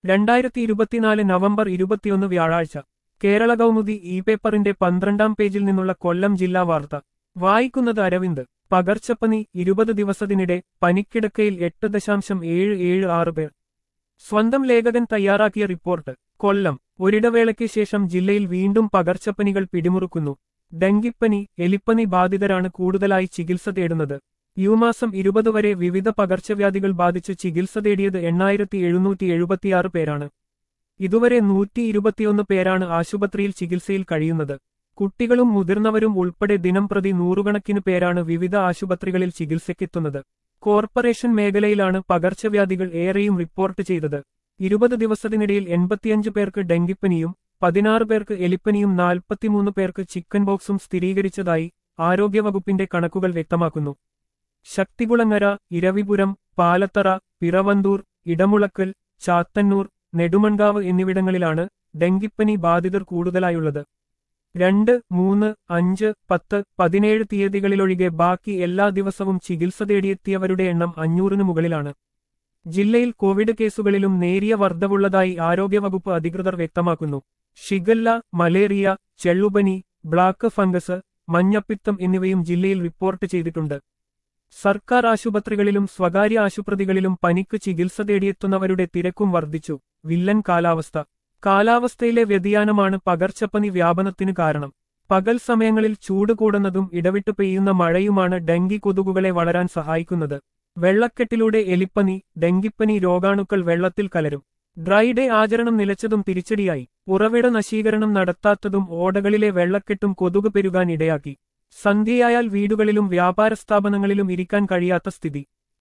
രണ്ടായിരത്തി ഇരുപത്തിനാല് നവംബർ ഇരുപത്തിയൊന്ന് വ്യാഴാഴ്ച കേരള കൗമുദി ഇ പേപ്പറിന്റെ പന്ത്രണ്ടാം പേജിൽ നിന്നുള്ള കൊല്ലം ജില്ലാ വാർത്ത വായിക്കുന്നത് അരവിന്ദ് പകർച്ചപ്പനി ഇരുപത് ദിവസത്തിനിടെ പനിക്കിടക്കയിൽ എട്ട് ദശാംശം ഏഴ് ഏഴ് ആറ് പേർ സ്വന്തം ലേഖകൻ തയ്യാറാക്കിയ റിപ്പോർട്ട് കൊല്ലം ഒരിടവേളയ്ക്ക് ശേഷം ജില്ലയിൽ വീണ്ടും പകർച്ചപ്പനികൾ പിടിമുറുക്കുന്നു ഡെങ്കിപ്പനി എലിപ്പനി ബാധിതരാണ് കൂടുതലായി ചികിത്സ തേടുന്നത് ഈ മാസം ഇരുപത് വരെ വിവിധ പകർച്ചവ്യാധികൾ ബാധിച്ച് ചികിത്സ തേടിയത് എണ്ണായിരത്തി എഴുന്നൂറ്റി എഴുപത്തിയാറ് പേരാണ് ഇതുവരെ നൂറ്റി ഇരുപത്തിയൊന്ന് പേരാണ് ആശുപത്രിയിൽ ചികിത്സയിൽ കഴിയുന്നത് കുട്ടികളും മുതിർന്നവരും ഉൾപ്പെടെ ദിനംപ്രതി നൂറുകണക്കിന് പേരാണ് വിവിധ ആശുപത്രികളിൽ ചികിത്സയ്ക്കെത്തുന്നത് കോർപ്പറേഷൻ മേഖലയിലാണ് പകർച്ചവ്യാധികൾ ഏറെയും റിപ്പോർട്ട് ചെയ്തത് ഇരുപത് ദിവസത്തിനിടയിൽ എൺപത്തിയഞ്ച് പേർക്ക് ഡെങ്കിപ്പനിയും പതിനാറ് പേർക്ക് എലിപ്പനിയും നാൽപ്പത്തിമൂന്ന് പേർക്ക് ചിക്കൻ ബോക്സും സ്ഥിരീകരിച്ചതായി ആരോഗ്യവകുപ്പിന്റെ കണക്കുകൾ വ്യക്തമാക്കുന്നു ശക്തികുളങ്ങര ഇരവിപുരം പാലത്തറ പിറവന്തൂർ ഇടമുളക്കൽ ചാത്തന്നൂർ നെടുമൺകാവ് എന്നിവിടങ്ങളിലാണ് ഡെങ്കിപ്പനി ബാധിതർ കൂടുതലായുള്ളത് രണ്ട് മൂന്ന് അഞ്ച് പത്ത് പതിനേഴ് തീയതികളിലൊഴികെ ബാക്കി എല്ലാ ദിവസവും ചികിത്സ തേടിയെത്തിയവരുടെ എണ്ണം അഞ്ഞൂറിനു മുകളിലാണ് ജില്ലയിൽ കോവിഡ് കേസുകളിലും നേരിയ വർധവുള്ളതായി ആരോഗ്യവകുപ്പ് അധികൃതർ വ്യക്തമാക്കുന്നു ഷിഗല്ല മലേറിയ ചെള്ളുപനി ബ്ലാക്ക് ഫംഗസ് മഞ്ഞപ്പിത്തം എന്നിവയും ജില്ലയിൽ റിപ്പോർട്ട് ചെയ്തിട്ടുണ്ട് സർക്കാർ ആശുപത്രികളിലും സ്വകാര്യ ആശുപത്രികളിലും പനിക്ക് ചികിത്സ തേടിയെത്തുന്നവരുടെ തിരക്കും വർദ്ധിച്ചു വില്ലൻ കാലാവസ്ഥ കാലാവസ്ഥയിലെ വ്യതിയാനമാണ് പകർച്ചപ്പനി വ്യാപനത്തിന് കാരണം പകൽ സമയങ്ങളിൽ ചൂട് കൂടുന്നതും ഇടവിട്ട് പെയ്യുന്ന മഴയുമാണ് ഡെങ്കി കൊതുകുകളെ വളരാൻ സഹായിക്കുന്നത് വെള്ളക്കെട്ടിലൂടെ എലിപ്പനി ഡെങ്കിപ്പനി രോഗാണുക്കൾ വെള്ളത്തിൽ കലരും ഡ്രൈ ഡേ ആചരണം നിലച്ചതും തിരിച്ചടിയായി ഉറവിട നശീകരണം നടത്താത്തതും ഓടകളിലെ വെള്ളക്കെട്ടും കൊതുക് പെരുകാൻ ഇടയാക്കി സന്ധ്യയായാൽ വീടുകളിലും വ്യാപാര സ്ഥാപനങ്ങളിലും ഇരിക്കാൻ കഴിയാത്ത സ്ഥിതി